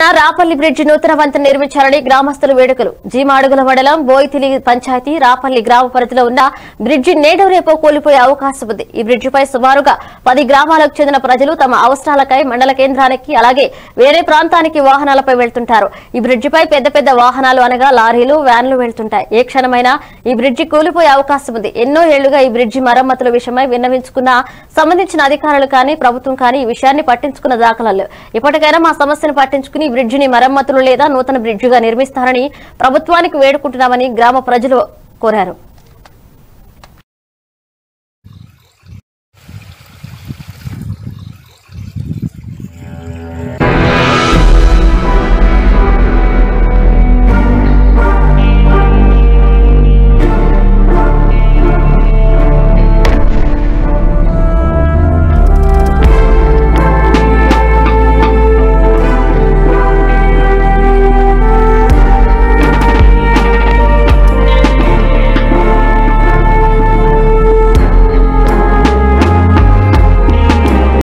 Rapalli bridge నూతన వంతెన నిర్మించాలని గ్రామస్తులు వేడుకలు జీమాడుగుల మండలం బోయితిలి పంచాయతీ రాపల్లి గ్రామ పరిధిలో ఉన్న బ్రిడ్జి నేడు రేపో కూలిపోయే అవకాశం ఉంది ఈ బ్రిడ్జిపై సుమారుగా పది గ్రామాలకు చెందిన ప్రజలు తమ అవసరాలకై మండల కేంద్రానికి అలాగే వేరే ప్రాంతానికి వాహనాలపై వెళ్తుంటారు ఈ బ్రిడ్జిపై పెద్ద పెద్ద వాహనాలు అనగా లారీలు వ్యాన్లు వెళ్తుంటాయి ఏ క్షణమైనా ఈ బ్రిడ్జి కూలిపోయే అవకాశం ఉంది ఎన్నో ఏళ్లుగా ఈ బ్రిడ్జి మరమ్మతుల విషయమై విన్నవించుకున్న సంబంధించిన అధికారులు కానీ ప్రభుత్వం కానీ ఈ విషయాన్ని పట్టించుకున్న దాఖలాలు ఇప్పటికైనా మా సమస్యను పట్టించుకుని ఈ బ్రిడ్జిని మరమ్మతులు లేదా నూతన బ్రిడ్జిగా నిర్మిస్తారని ప్రభుత్వానికి వేడుకుంటున్నామని గ్రామ ప్రజలు కోరారు